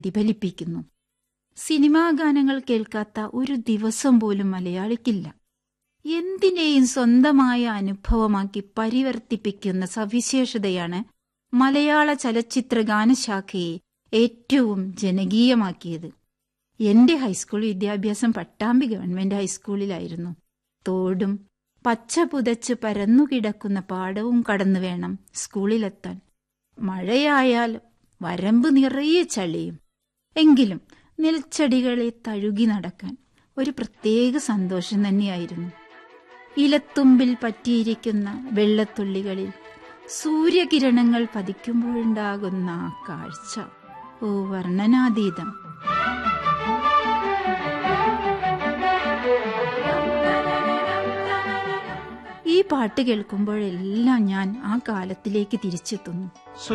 പ്രതിഫലിപ്പിക്കുന്നു സിനിമാ ഗാനങ്ങൾ കേൾക്കാത്ത ഒരു ദിവസം പോലും മലയാളിക്കില്ല എന്തിനേയും സ്വന്തമായ അനുഭവമാക്കി പരിവർത്തിപ്പിക്കുന്ന സവിശേഷതയാണ് മലയാള ചലച്ചിത്ര ഗാനശാഖയെ ഏറ്റവും ജനകീയമാക്കിയത് എന്റെ ഹൈസ്കൂൾ വിദ്യാഭ്യാസം പട്ടാമ്പി ഗവൺമെന്റ് ഹൈസ്കൂളിലായിരുന്നു തോടും പച്ച പുതച്ച് പരന്നുകിടക്കുന്ന പാടവും കടന്നു വേണം സ്കൂളിലെത്താൻ മഴയായാൽ വരമ്പ് നിറയെ ചളിയും എങ്കിലും നെൽച്ചെടികളെ തഴുകി നടക്കാൻ ഒരു പ്രത്യേക സന്തോഷം തന്നെയായിരുന്നു ഇലത്തുമ്പിൽ പറ്റിയിരിക്കുന്ന വെള്ളത്തുള്ളികളിൽ സൂര്യകിരണങ്ങൾ പതിക്കുമ്പോഴുണ്ടാകുന്ന ആ കാഴ്ച ഓ വർണ്ണനാതീതം ഈ പാട്ട് കേൾക്കുമ്പോഴെല്ലാം ഞാൻ ആ കാലത്തിലേക്ക് തിരിച്ചെത്തുന്നു